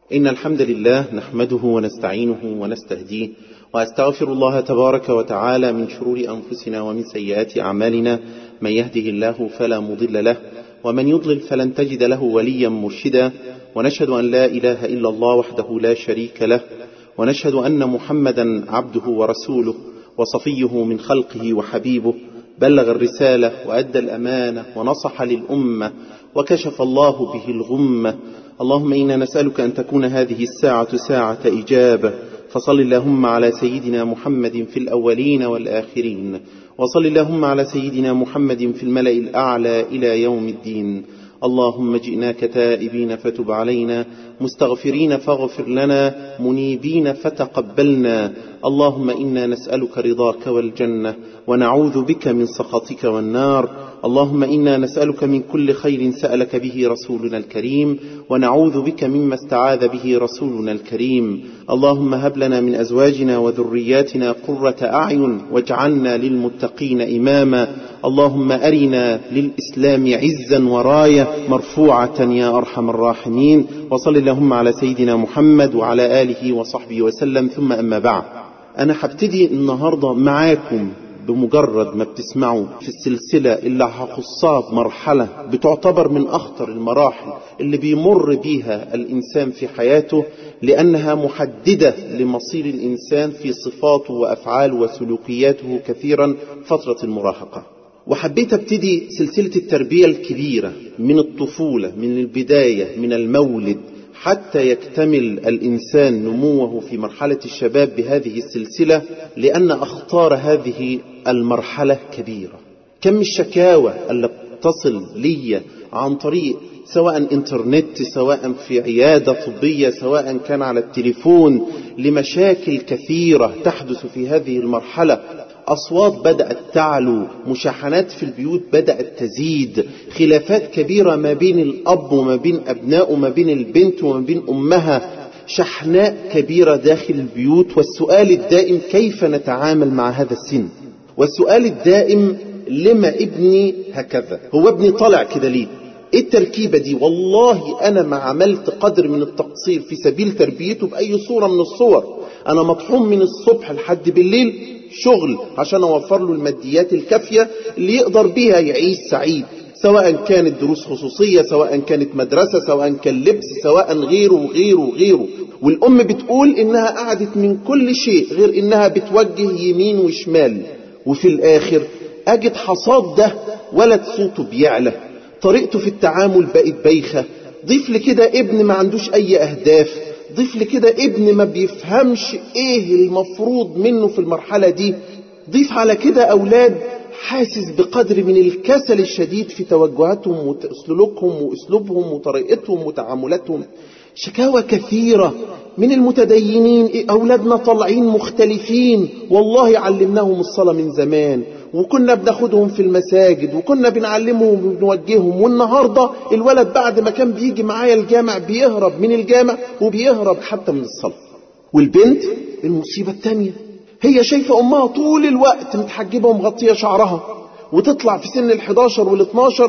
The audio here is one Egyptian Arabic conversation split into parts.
إن الحمد لله نحمده ونستعينه ونستهديه وأستغفر الله تبارك وتعالى من شرور أنفسنا ومن سيئات أعمالنا من يهده الله فلا مضل له ومن يضلل فلن تجد له وليا مرشدا ونشهد أن لا إله إلا الله وحده لا شريك له ونشهد أن محمدا عبده ورسوله وصفيه من خلقه وحبيبه بلغ الرسالة وأدى الأمانة ونصح للأمة وكشف الله به الغمة اللهم إنا نسألك أن تكون هذه الساعة ساعة إجابة فصل اللهم على سيدنا محمد في الأولين والآخرين وصل اللهم على سيدنا محمد في الملأ الأعلى إلى يوم الدين اللهم جئناك تائبين فتب علينا مستغفرين فاغفر لنا منيبين فتقبلنا اللهم إنا نسألك رضاك والجنة ونعوذ بك من سخطك والنار اللهم إنا نسألك من كل خير سألك به رسولنا الكريم ونعوذ بك مما استعاذ به رسولنا الكريم اللهم هب لنا من أزواجنا وذرياتنا قرة أعين واجعلنا للمتقين إماما اللهم أرنا للإسلام عزا وراية مرفوعة يا أرحم الراحمين وصل اللهم على سيدنا محمد وعلى آله وصحبه وسلم ثم أما بعد أنا هبتدي النهاردة معاكم بمجرد ما بتسمعوا في السلسلة اللي هخصها بمرحلة بتعتبر من أخطر المراحل اللي بيمر بيها الإنسان في حياته لأنها محددة لمصير الإنسان في صفاته وأفعاله وسلوكياته كثيرا فترة المراهقة وحبيت ابتدي سلسلة التربية الكبيرة من الطفولة من البداية من المولد حتى يكتمل الإنسان نموه في مرحلة الشباب بهذه السلسلة لأن أخطار هذه المرحلة كبيرة كم الشكاوى اللي بتصل لي عن طريق سواء انترنت سواء في عيادة طبية سواء كان على التليفون لمشاكل كثيرة تحدث في هذه المرحلة أصوات بدأت تعلو مشاحنات في البيوت بدأت تزيد خلافات كبيرة ما بين الأب وما بين أبناء وما بين البنت وما بين أمها شحناء كبيرة داخل البيوت والسؤال الدائم كيف نتعامل مع هذا السن والسؤال الدائم لما ابني هكذا هو ابني طالع كده ليه ايه التركيبة دي والله انا ما عملت قدر من التقصير في سبيل تربيته باي صورة من الصور انا مطحون من الصبح لحد بالليل شغل عشان اوفر له الماديات الكافية اللي يقدر بيها يعيش سعيد سواء كانت دروس خصوصية سواء كانت مدرسة سواء كان لبس سواء غيره وغيره وغيره والأم بتقول إنها قعدت من كل شيء غير إنها بتوجه يمين وشمال وفي الآخر أجد حصاد ده ولد صوته بيعلى طريقته في التعامل بقت بايخة ضيف لكده ابن ما عندوش أي أهداف ضيف لكده ابن ما بيفهمش ايه المفروض منه في المرحلة دي ضيف على كده أولاد حاسس بقدر من الكسل الشديد في توجهاتهم وسلوكهم وأسلوبهم وطريقتهم وتعاملاتهم شكاوى كثيرة من المتدينين أولادنا طالعين مختلفين والله علمناهم الصلاة من زمان وكنا بناخدهم في المساجد وكنا بنعلمهم وبنوجههم والنهاردة الولد بعد ما كان بيجي معايا الجامع بيهرب من الجامع وبيهرب حتى من الصلاة والبنت المصيبة التانية هي شايفة أمها طول الوقت متحجبة ومغطية شعرها وتطلع في سن ال11 وال12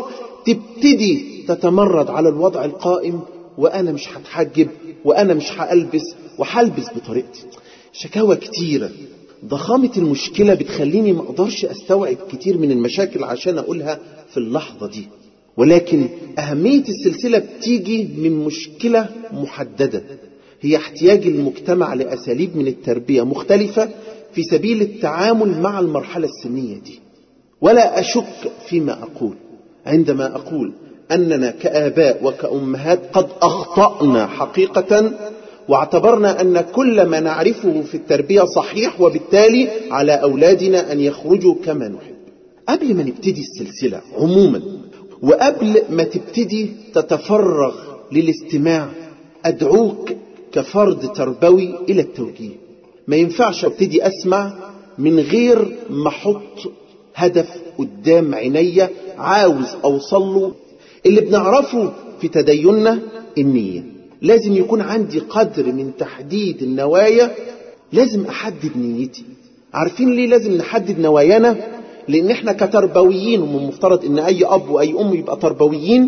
تبتدي تتمرد على الوضع القائم وأنا مش هتحجب وأنا مش هألبس وهلبس بطريقتي شكاوى كتيرة ضخامة المشكلة بتخليني ما أقدرش أستوعب كتير من المشاكل عشان أقولها في اللحظة دي ولكن أهمية السلسلة بتيجي من مشكلة محددة هي احتياج المجتمع لأساليب من التربية مختلفة في سبيل التعامل مع المرحلة السنية دي ولا أشك فيما أقول عندما أقول أننا كآباء وكأمهات قد أخطأنا حقيقة واعتبرنا أن كل ما نعرفه في التربية صحيح وبالتالي على أولادنا أن يخرجوا كما نحب قبل ما نبتدي السلسلة عموما وقبل ما تبتدي تتفرغ للاستماع أدعوك كفرد تربوي إلى التوجيه ما ينفعش ابتدي أسمع من غير ما أحط هدف قدام عينيا عاوز أوصل له اللي بنعرفه في تديننا النية لازم يكون عندي قدر من تحديد النوايا لازم أحدد نيتي عارفين ليه لازم نحدد نوايانا لأن احنا كتربويين ومن المفترض أن أي أب وأي أم يبقى تربويين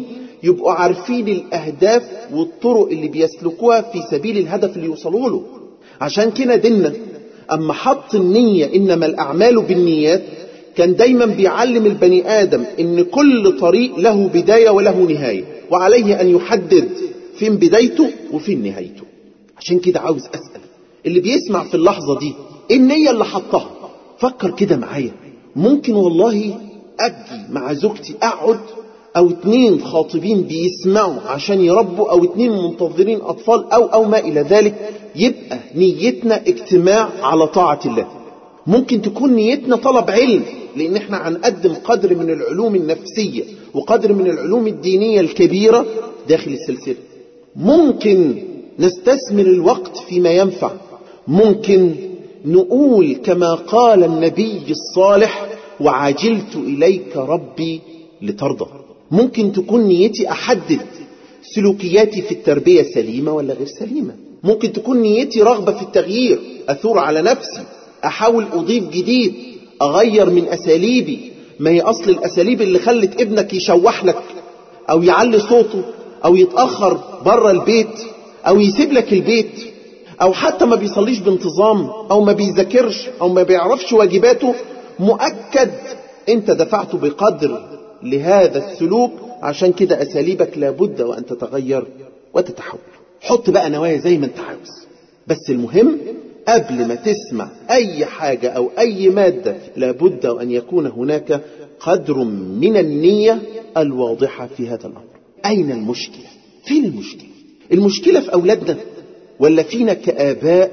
يبقوا عارفين الأهداف والطرق اللي بيسلكوها في سبيل الهدف اللي يوصلوا له عشان كده ديننا أما حط النية إنما الأعمال بالنيات كان دايما بيعلم البني آدم إن كل طريق له بداية وله نهاية وعليه أن يحدد فين بدايته وفين نهايته عشان كده عاوز أسأل اللي بيسمع في اللحظة دي إيه النية اللي حطها فكر كده معايا ممكن والله أجي مع زوجتي أقعد أو اتنين خاطبين بيسمعوا عشان يربوا أو اتنين منتظرين أطفال أو أو ما إلى ذلك يبقى نيتنا اجتماع على طاعة الله ممكن تكون نيتنا طلب علم لأن احنا هنقدم قدر من العلوم النفسية وقدر من العلوم الدينية الكبيرة داخل السلسلة ممكن نستثمر الوقت فيما ينفع ممكن نقول كما قال النبي الصالح وعجلت إليك ربي لترضى ممكن تكون نيتي أحدد سلوكياتي في التربية سليمة ولا غير سليمة ممكن تكون نيتي رغبة في التغيير أثور على نفسي أحاول أضيف جديد أغير من أساليبي ما هي أصل الأساليب اللي خلت ابنك يشوح لك أو يعلي صوته أو يتأخر بره البيت أو يسيب لك البيت أو حتى ما بيصليش بانتظام أو ما بيذاكرش أو ما بيعرفش واجباته مؤكد أنت دفعته بقدر لهذا السلوك عشان كده أساليبك لابد وأن تتغير وتتحول حط بقى نوايا زي ما انت عاوز بس المهم قبل ما تسمع أي حاجة أو أي مادة لابد وأن يكون هناك قدر من النية الواضحة في هذا الأمر أين المشكلة؟ فين المشكلة؟ المشكلة في أولادنا ولا فينا كآباء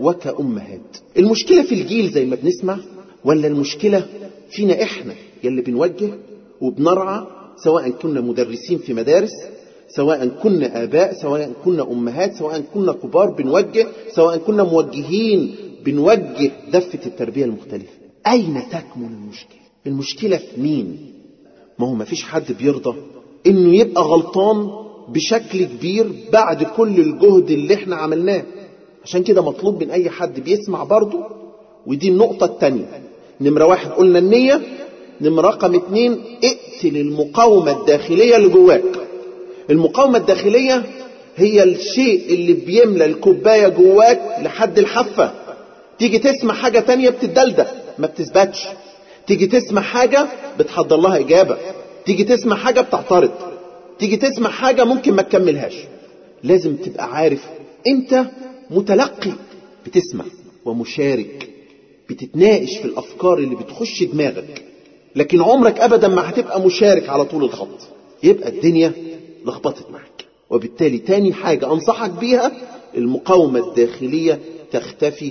وكأمهات المشكلة في الجيل زي ما بنسمع ولا المشكلة فينا إحنا يلي بنوجه وبنرعى سواء كنا مدرسين في مدارس سواء كنا آباء سواء كنا أمهات سواء كنا كبار بنوجه سواء كنا موجهين بنوجه دفة التربية المختلفة أين تكمن المشكلة المشكلة في مين ما هو ما فيش حد بيرضى انه يبقى غلطان بشكل كبير بعد كل الجهد اللي احنا عملناه عشان كده مطلوب من اي حد بيسمع برضه ودي النقطة التانية نمرة واحد قلنا النية نمرة رقم اتنين اقتل المقاومة الداخلية اللي جواك المقاومة الداخلية هي الشيء اللي بيملى الكوباية جواك لحد الحافة تيجي تسمع حاجة تانية بتدلدق ما بتثبتش تيجي تسمع حاجة بتحضر لها إجابة تيجي تسمع حاجة بتعترض تيجي تسمع حاجة ممكن ما تكملهاش لازم تبقى عارف انت متلقي بتسمع ومشارك بتتناقش في الأفكار اللي بتخش دماغك لكن عمرك أبدا ما هتبقى مشارك على طول الخط يبقى الدنيا لخبطت معك وبالتالي تاني حاجة أنصحك بيها المقاومة الداخلية تختفي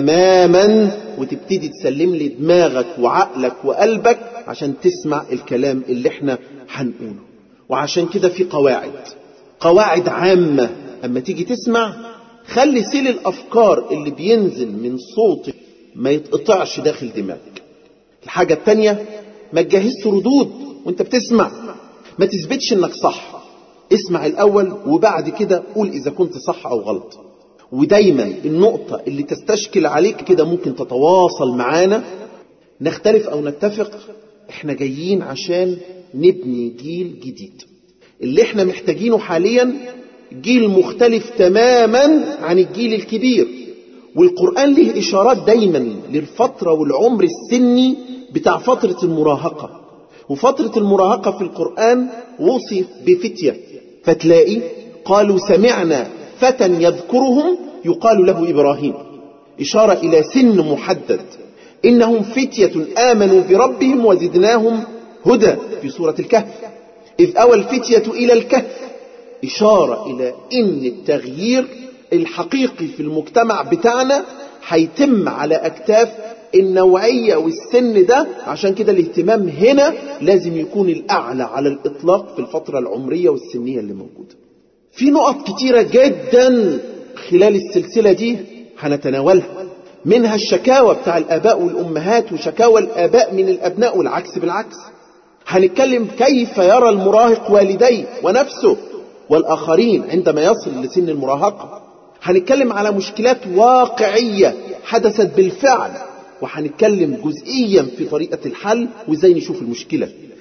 تماما وتبتدي تسلم لي دماغك وعقلك وقلبك عشان تسمع الكلام اللي احنا هنقوله وعشان كده في قواعد قواعد عامة اما تيجي تسمع خلي سيل الافكار اللي بينزل من صوتك ما يتقطعش داخل دماغك الحاجة التانية ما تجهزش ردود وانت بتسمع ما تثبتش انك صح اسمع الاول وبعد كده قول اذا كنت صح او غلط ودايما النقطة اللي تستشكل عليك كده ممكن تتواصل معانا نختلف او نتفق احنا جايين عشان نبني جيل جديد اللي احنا محتاجينه حاليا جيل مختلف تماما عن الجيل الكبير والقرآن له إشارات دايما للفترة والعمر السني بتاع فترة المراهقة وفترة المراهقة في القرآن وصف بفتية فتلاقي قالوا سمعنا فتى يذكرهم يقال له إبراهيم إشارة إلى سن محدد إنهم فتية آمنوا بربهم وزدناهم هدى في سورة الكهف إذ أوى الفتية إلى الكهف إشارة إلى إن التغيير الحقيقي في المجتمع بتاعنا هيتم على أكتاف النوعية والسن ده عشان كده الاهتمام هنا لازم يكون الأعلى على الإطلاق في الفترة العمرية والسنية اللي موجودة في نقط كتيرة جدا خلال السلسلة دي هنتناولها منها الشكاوى بتاع الآباء والأمهات وشكاوى الآباء من الأبناء والعكس بالعكس هنتكلم كيف يرى المراهق والديه ونفسه والآخرين عندما يصل لسن المراهقة هنتكلم على مشكلات واقعية حدثت بالفعل وهنتكلم جزئيا في طريقة الحل وازاي نشوف المشكلة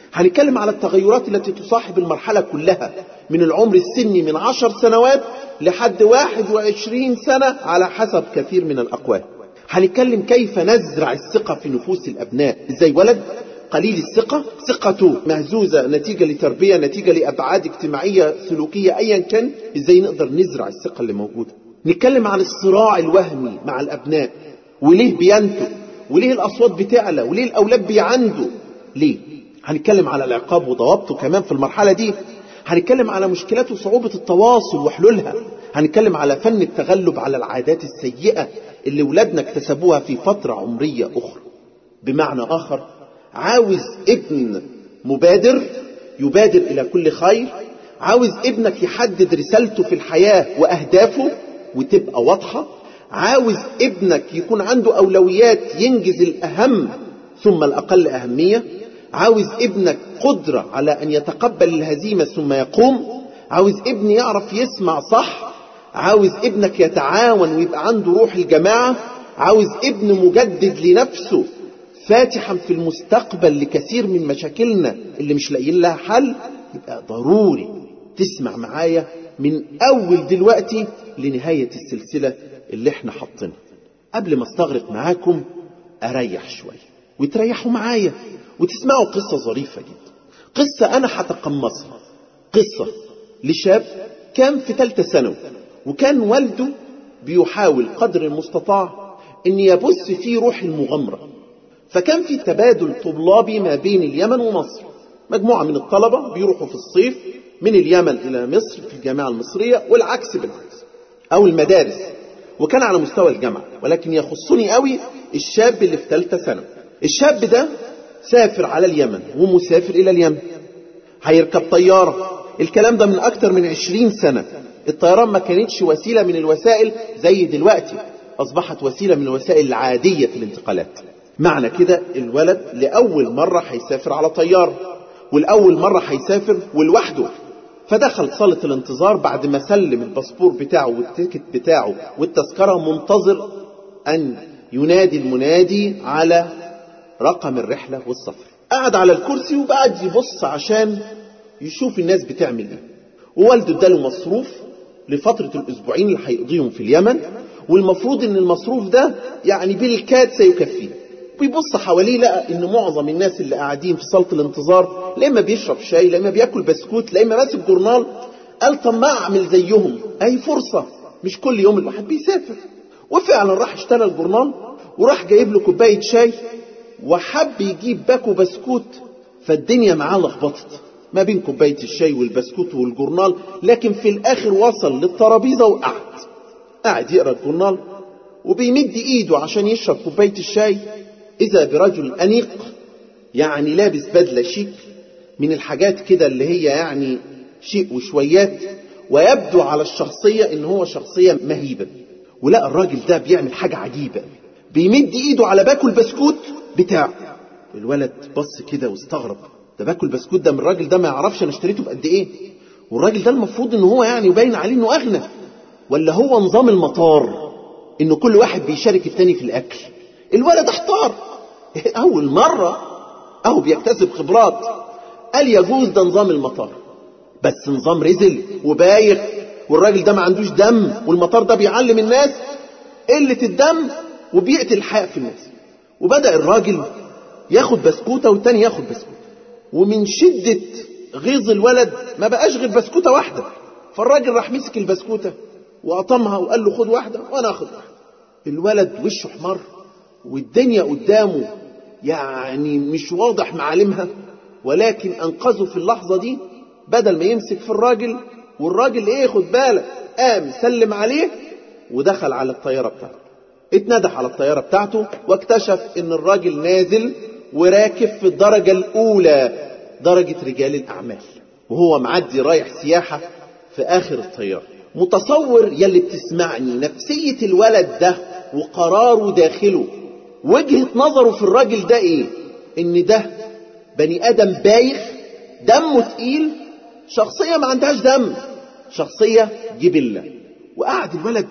هنتكلم على التغيرات التي تصاحب المرحلة كلها من العمر السني من عشر سنوات لحد واحد وعشرين سنة على حسب كثير من الأقوال هنتكلم كيف نزرع الثقة في نفوس الأبناء إزاي ولد قليل الثقة ثقته مهزوزة نتيجة لتربية نتيجة لأبعاد اجتماعية سلوكية أيا كان إزاي نقدر نزرع الثقة اللي موجودة نتكلم عن الصراع الوهمي مع الأبناء وليه بينتج وليه الأصوات بتعلى وليه الأولاد بيعندوا ليه هنتكلم على العقاب وضوابطه كمان في المرحلة دي هنتكلم على مشكلات وصعوبة التواصل وحلولها هنتكلم على فن التغلب على العادات السيئة اللي ولادنا اكتسبوها في فترة عمرية أخرى بمعنى آخر عاوز ابن مبادر يبادر إلى كل خير عاوز ابنك يحدد رسالته في الحياة وأهدافه وتبقى واضحة عاوز ابنك يكون عنده أولويات ينجز الأهم ثم الأقل أهمية عاوز ابنك قدرة على أن يتقبل الهزيمة ثم يقوم عاوز ابني يعرف يسمع صح عاوز ابنك يتعاون ويبقى عنده روح الجماعة عاوز ابن مجدد لنفسه فاتحا في المستقبل لكثير من مشاكلنا اللي مش لاقيين لها حل يبقى ضروري تسمع معايا من أول دلوقتي لنهاية السلسلة اللي احنا حاطينها قبل ما استغرق معاكم أريح شوية وتريحوا معايا وتسمعوا قصة ظريفة جدا قصة أنا هتقمصها قصة لشاب كان في ثالثة ثانوي وكان والده بيحاول قدر المستطاع أن يبث فيه روح المغامرة فكان في تبادل طلابي ما بين اليمن ومصر مجموعة من الطلبة بيروحوا في الصيف من اليمن إلى مصر في الجامعة المصرية والعكس بالعكس أو المدارس وكان على مستوى الجامعة ولكن يخصني قوي الشاب اللي في ثالثة ثانوي الشاب ده سافر على اليمن ومسافر إلى اليمن هيركب طيارة الكلام ده من أكتر من عشرين سنة الطيران ما كانتش وسيلة من الوسائل زي دلوقتي أصبحت وسيلة من الوسائل العادية في الانتقالات معنى كده الولد لأول مرة هيسافر على طيارة والأول مرة هيسافر ولوحده فدخل صالة الانتظار بعد ما سلم الباسبور بتاعه والتيكت بتاعه والتذكرة منتظر أن ينادي المنادي على رقم الرحلة والسفر قعد على الكرسي وقعد يبص عشان يشوف الناس بتعمل ايه ووالده اداله مصروف لفترة الأسبوعين اللي هيقضيهم في اليمن والمفروض ان المصروف ده يعني بالكاد سيكفيه بيبص حواليه لقى ان معظم الناس اللي قاعدين في صاله الانتظار لا اما بيشرب شاي لا اما بياكل بسكوت لا اما ماسك جورنال قال طب ما اعمل زيهم اي فرصه مش كل يوم الواحد بيسافر وفعلا راح اشترى الجورنال وراح جايب له كوبايه شاي وحب يجيب باكو بسكوت فالدنيا معاه لخبطت ما بين كوبايه الشاي والبسكوت والجورنال لكن في الاخر وصل للترابيزه وقعد قاعد يقرا الجورنال وبيمد ايده عشان يشرب كوبايه الشاي إذا برجل أنيق يعني لابس بدلة شيك من الحاجات كده اللي هي يعني شيء وشويات ويبدو على الشخصية إن هو شخصية مهيبة ولقى الراجل ده بيعمل حاجة عجيبة بيمد إيده على باكو البسكوت بتاعه الولد بص كده واستغرب ده باكو البسكوت ده من الراجل ده ما يعرفش أنا اشتريته بقد إيه والراجل ده المفروض إن هو يعني يبين عليه إنه أغنى ولا هو نظام المطار إنه كل واحد بيشارك التاني في الأكل الولد احتار أول مرة أهو بيكتسب خبرات قال يجوز ده نظام المطار بس نظام رزل وبايخ والراجل ده ما عندوش دم والمطار ده بيعلم الناس قلة الدم وبيقتل الحياة في الناس وبدأ الراجل ياخد بسكوتة والتاني ياخد بسكوتة ومن شدة غيظ الولد ما بقاش غير بسكوتة واحدة فالراجل راح مسك البسكوتة وقطمها وقال له خد واحدة وأنا أخد واحدة الولد وشه احمر والدنيا قدامه يعني مش واضح معالمها ولكن أنقذه في اللحظة دي بدل ما يمسك في الراجل والراجل ايه خد بالك قام سلم عليه ودخل على الطيارة بتاعته اتندح على الطيارة بتاعته واكتشف ان الراجل نازل وراكب في الدرجة الأولى درجة رجال الأعمال وهو معدي رايح سياحة في آخر الطيارة متصور يلي بتسمعني نفسية الولد ده وقراره داخله وجهة نظره في الراجل ده ايه ان ده بني ادم بايخ دمه تقيل شخصية ما عندهاش دم شخصية جبلة وقعد الولد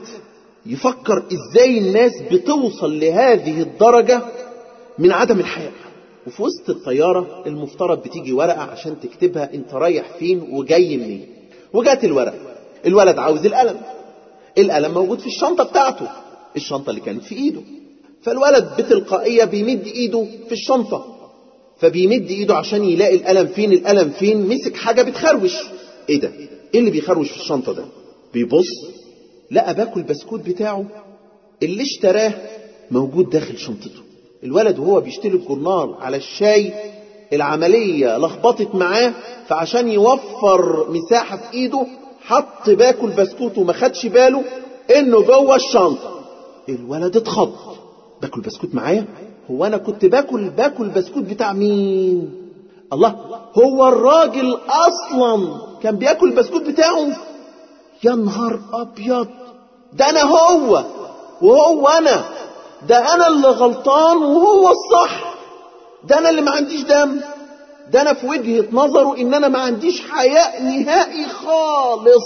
يفكر ازاي الناس بتوصل لهذه الدرجة من عدم الحياء وفي وسط الطيارة المفترض بتيجي ورقة عشان تكتبها انت رايح فين وجاي منين وجات الورقة الولد عاوز القلم القلم موجود في الشنطة بتاعته الشنطة اللي كانت في ايده فالولد بتلقائية بيمد ايده في الشنطة فبيمد ايده عشان يلاقي القلم فين القلم فين مسك حاجة بتخروش ايه ده ايه اللي بيخروش في الشنطة ده بيبص لقى باكو البسكوت بتاعه اللي اشتراه موجود داخل شنطته الولد وهو بيشتري الجرنال على الشاي العملية لخبطت معاه فعشان يوفر مساحة في ايده حط باكو البسكوت وما خدش باله انه جوه الشنطة الولد اتخض باكل بسكوت معايا هو انا كنت باكل باكل بسكوت بتاع مين الله هو الراجل اصلا كان بياكل البسكوت بتاعه يا نهار ابيض ده انا هو وهو انا ده انا اللي غلطان وهو الصح ده انا اللي ما عنديش دم ده انا في وجهة نظره ان انا ما عنديش حياء نهائي خالص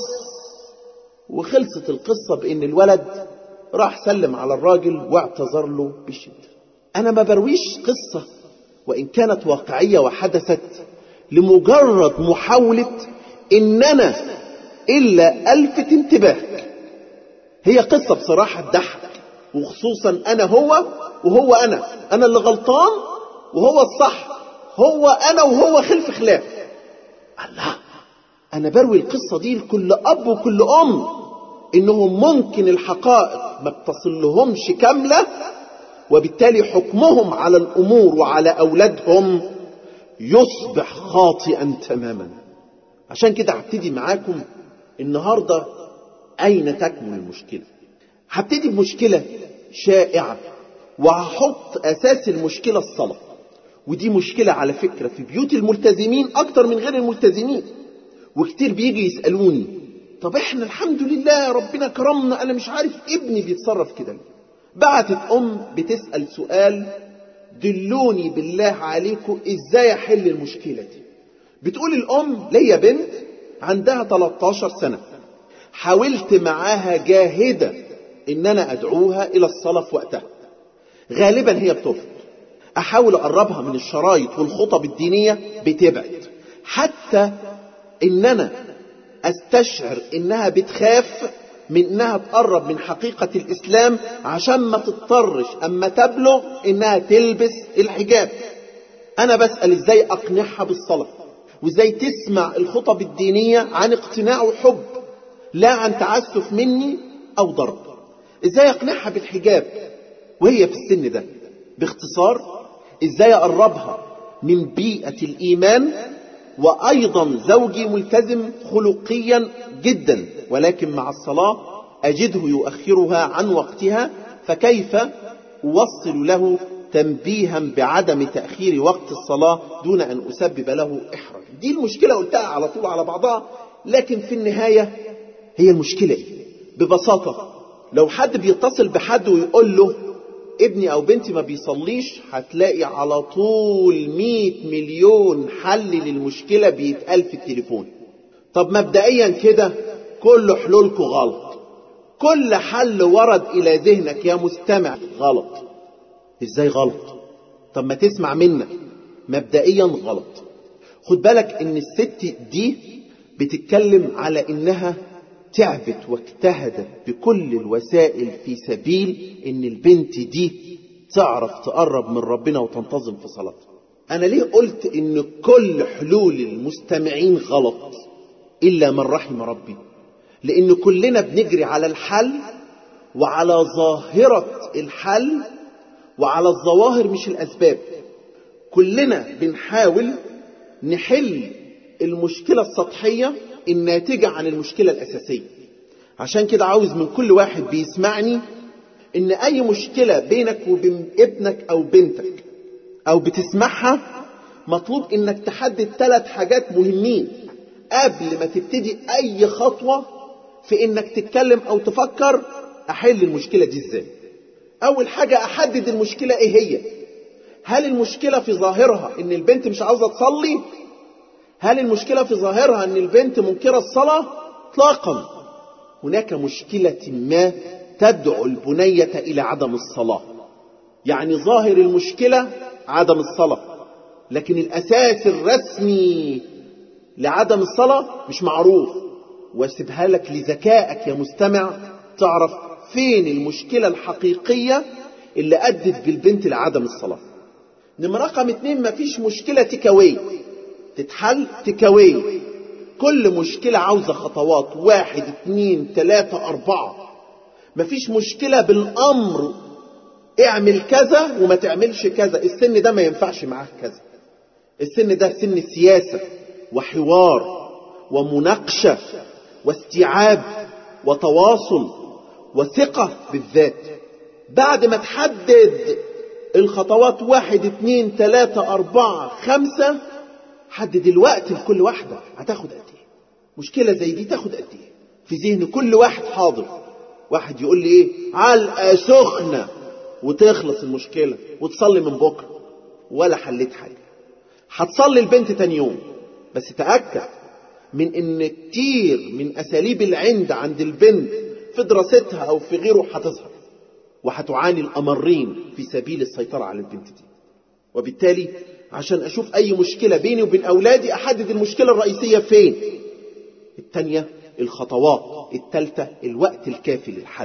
وخلصت القصة بان الولد راح سلم على الراجل واعتذر له بشدة انا ما برويش قصة وان كانت واقعية وحدثت لمجرد محاولة ان انا الا الفت انتباهك هي قصة بصراحة تضحك وخصوصا انا هو وهو انا انا اللي غلطان وهو الصح هو انا وهو خلف خلاف الله انا بروي القصة دي لكل اب وكل ام انهم ممكن الحقائق ما بتصلهمش كاملة وبالتالي حكمهم على الامور وعلى اولادهم يصبح خاطئا تماما عشان كده هبتدي معاكم النهاردة اين تكمن المشكلة هبتدي بمشكلة شائعة وهحط اساس المشكلة الصلاة ودي مشكلة على فكرة في بيوت الملتزمين اكتر من غير الملتزمين وكتير بيجي يسألوني طب احنا الحمد لله ربنا كرمنا انا مش عارف ابني بيتصرف كده ليه بعتت ام بتسأل سؤال دلوني بالله عليكم ازاي احل المشكلة دي بتقول الام ليا بنت عندها 13 سنة حاولت معاها جاهدة ان انا ادعوها الى الصلاة في وقتها غالبا هي بترفض احاول اقربها من الشرايط والخطب الدينية بتبعد حتى ان انا استشعر انها بتخاف من انها تقرب من حقيقة الاسلام عشان ما تضطرش اما تبلغ انها تلبس الحجاب انا بسأل ازاي اقنعها بالصلاة وازاي تسمع الخطب الدينية عن اقتناع وحب لا عن تعسف مني او ضرب ازاي اقنعها بالحجاب وهي في السن ده باختصار ازاي اقربها من بيئة الايمان وايضا زوجي ملتزم خلقيا جدا ولكن مع الصلاة اجده يؤخرها عن وقتها فكيف اوصل له تنبيها بعدم تأخير وقت الصلاة دون ان اسبب له احراج دي المشكلة قلتها على طول على بعضها لكن في النهاية هي المشكلة ايه ببساطة لو حد بيتصل بحد ويقول له ابني او بنتي ما بيصليش هتلاقي على طول مئة مليون حل للمشكلة بيتقال في التليفون طب مبدئيا كده كل حلولكم غلط كل حل ورد الى ذهنك يا مستمع غلط ازاي غلط طب ما تسمع منا مبدئيا غلط خد بالك ان الست دي بتتكلم على انها تعبت واجتهدت بكل الوسائل في سبيل ان البنت دي تعرف تقرب من ربنا وتنتظم في صلاتها انا ليه قلت ان كل حلول المستمعين غلط الا من رحم ربي لان كلنا بنجري على الحل وعلى ظاهرة الحل وعلى الظواهر مش الاسباب كلنا بنحاول نحل المشكلة السطحية الناتجة عن المشكلة الأساسية عشان كده عاوز من كل واحد بيسمعني ان اي مشكلة بينك وبين ابنك او بنتك او بتسمعها مطلوب انك تحدد ثلاث حاجات مهمين قبل ما تبتدي اي خطوة في انك تتكلم او تفكر احل المشكلة دي ازاي اول حاجة احدد المشكلة ايه هي هل المشكلة في ظاهرها ان البنت مش عاوزة تصلي هل المشكلة في ظاهرها ان البنت منكرة الصلاة اطلاقا هناك مشكلة ما تدعو البنية الى عدم الصلاة يعني ظاهر المشكلة عدم الصلاة لكن الأساس الرسمي لعدم الصلاة مش معروف واسيبها لك لذكائك يا مستمع تعرف فين المشكلة الحقيقية اللي أدت بالبنت لعدم الصلاة نمرة رقم اتنين مفيش مشكلة تكاوي تتحل تكاوي كل مشكلة عاوزة خطوات واحد اتنين تلاتة أربعة مفيش مشكلة بالأمر اعمل كذا وما تعملش كذا السن ده ما ينفعش معاه كذا السن ده سن سياسة وحوار ومناقشة واستيعاب وتواصل وثقة بالذات بعد ما تحدد الخطوات واحد اتنين تلاتة أربعة خمسة حدد الوقت لكل واحدة هتاخد قد ايه مشكلة زي دي تاخد قد ايه في ذهن كل واحد حاضر واحد يقول لي ايه علقة سخنة وتخلص المشكلة وتصلي من بكرة ولا حليت حاجة هتصلي البنت تاني يوم بس تأكد من ان كتير من اساليب العند عند البنت في دراستها او في غيره هتظهر وهتعاني الامرين في سبيل السيطرة على البنت دي وبالتالي عشان اشوف اي مشكلة بيني وبين اولادي احدد المشكلة الرئيسية فين التانية الخطوات التالتة الوقت الكافي للحل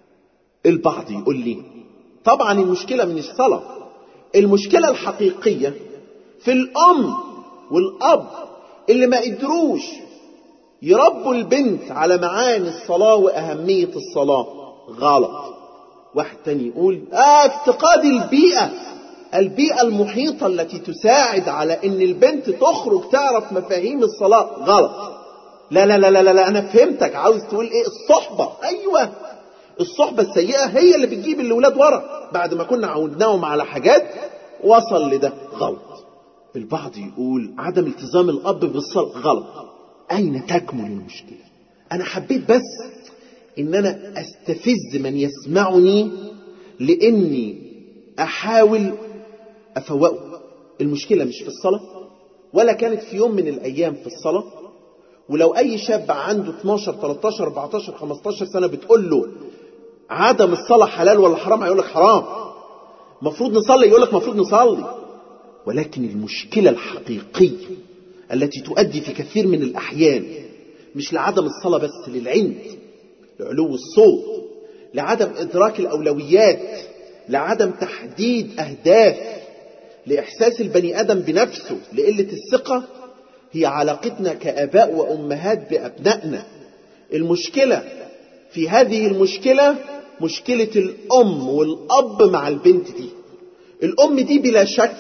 البعض يقول لي طبعا المشكلة من الصلاة المشكلة الحقيقية في الأم والأب اللي ما قدروش يربوا البنت على معاني الصلاة وأهمية الصلاة غلط واحد تاني يقول آه افتقاد البيئة البيئة المحيطة التي تساعد على ان البنت تخرج تعرف مفاهيم الصلاة غلط لا لا لا لا لا انا فهمتك عاوز تقول ايه الصحبة ايوه الصحبة السيئة هي اللي بتجيب الاولاد ورا بعد ما كنا عودناهم على حاجات وصل لده غلط البعض يقول عدم التزام الاب بالصلاة غلط اين تكمن المشكلة انا حبيت بس ان انا استفز من يسمعني لاني احاول افوقه المشكلة مش في الصلاة ولا كانت في يوم من الايام في الصلاة ولو اي شاب عنده 12 13 14 15 سنة بتقول له عدم الصلاة حلال ولا حرام هيقول لك حرام مفروض نصلي يقول لك مفروض نصلي ولكن المشكلة الحقيقية التي تؤدي في كثير من الأحيان مش لعدم الصلاة بس للعند لعلو الصوت لعدم إدراك الأولويات لعدم تحديد أهداف لإحساس البني آدم بنفسه لقلة الثقة هي علاقتنا كآباء وأمهات بأبنائنا المشكلة في هذه المشكلة مشكلة الأم والأب مع البنت دي الأم دي بلا شك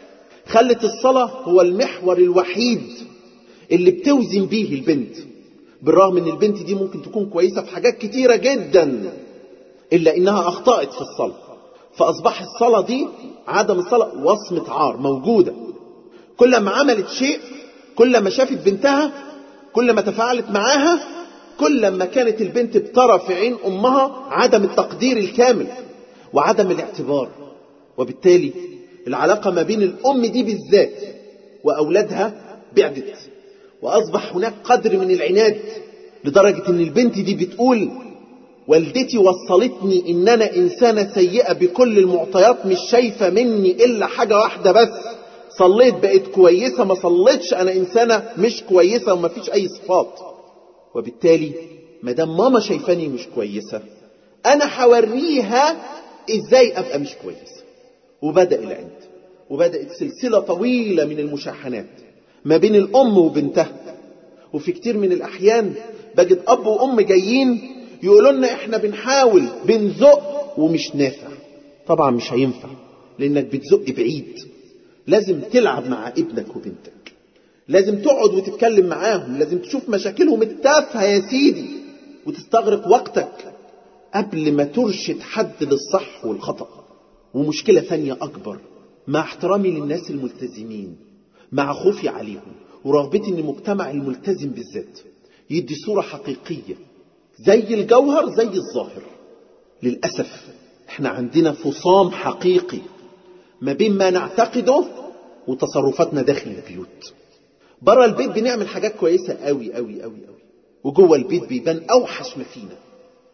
خلت الصلاة هو المحور الوحيد اللي بتوزن بيه البنت بالرغم ان البنت دي ممكن تكون كويسة في حاجات كتيرة جدا الا انها اخطأت في الصلاة فاصبح الصلاة دي عدم الصلاة وصمة عار موجودة كل ما عملت شيء كل ما شافت بنتها كل ما تفاعلت معاها كل ما كانت البنت بترى في عين امها عدم التقدير الكامل وعدم الاعتبار وبالتالي العلاقة ما بين الام دي بالذات واولادها بعدت واصبح هناك قدر من العناد لدرجة ان البنت دي بتقول والدتي وصلتني ان انا انسانة سيئة بكل المعطيات مش شايفة مني الا حاجة واحدة بس صليت بقيت كويسة ما صليتش انا انسانة مش كويسة وما فيش اي صفات وبالتالي مدام ماما شايفاني مش كويسة انا هوريها ازاي ابقى مش كويسة وبدأ العند وبدأت سلسلة طويلة من المشاحنات ما بين الام وبنتها وفي كتير من الاحيان بجد اب وام جايين يقولوا لنا احنا بنحاول بنزق ومش نافع طبعا مش هينفع لانك بتزق بعيد لازم تلعب مع ابنك وبنتك لازم تقعد وتتكلم معاهم لازم تشوف مشاكلهم التافهه يا سيدي وتستغرق وقتك قبل ما ترشد حد للصح والخطأ ومشكلة ثانية أكبر مع احترامي للناس الملتزمين مع خوفي عليهم ورغبتي ان المجتمع الملتزم بالذات يدي صورة حقيقية زي الجوهر زي الظاهر للأسف احنا عندنا فصام حقيقي ما بين ما نعتقده وتصرفاتنا داخل البيوت بره البيت بنعمل حاجات كويسة قوي قوي قوي قوي وجوه البيت بيبان أوحش ما فينا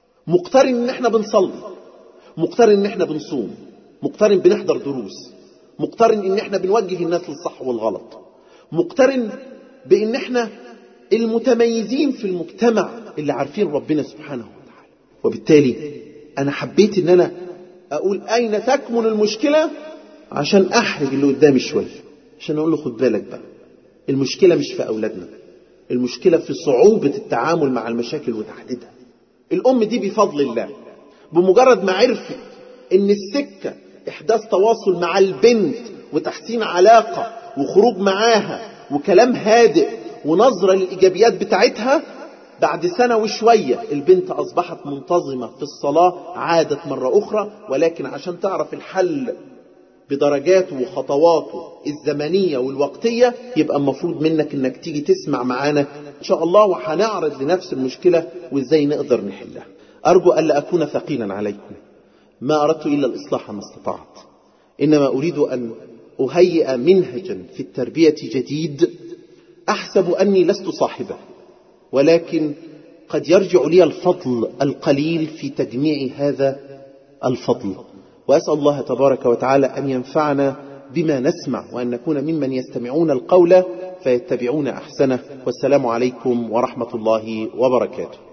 مقترن ان احنا بنصلي مقترن ان احنا بنصوم مقترن بنحضر دروس مقترن ان احنا بنوجه الناس للصح والغلط مقترن بان احنا المتميزين في المجتمع اللي عارفين ربنا سبحانه وتعالى وبالتالي انا حبيت ان انا اقول اين تكمن المشكلة عشان احرج اللي قدامي شوية عشان اقول له خد بالك بقى المشكلة مش في اولادنا المشكلة في صعوبة التعامل مع المشاكل وتحديدها الام دي بفضل الله بمجرد ما عرفت ان السكة احداث تواصل مع البنت وتحسين علاقة وخروج معاها وكلام هادئ ونظرة للإيجابيات بتاعتها بعد سنة وشوية البنت أصبحت منتظمة في الصلاة عادت مرة أخرى ولكن عشان تعرف الحل بدرجاته وخطواته الزمنية والوقتية يبقى المفروض منك انك تيجي تسمع معانا ان شاء الله وهنعرض لنفس المشكلة وازاي نقدر نحلها ارجو الا اكون ثقيلا عليكم ما اردت الا الاصلاح ما استطعت انما اريد ان اهيئ منهجا في التربية جديد احسب اني لست صاحبه ولكن قد يرجع لي الفضل القليل في تجميع هذا الفضل وأسأل الله تبارك وتعالى أن ينفعنا بما نسمع وأن نكون ممن يستمعون القول فيتبعون أحسنه والسلام عليكم ورحمة الله وبركاته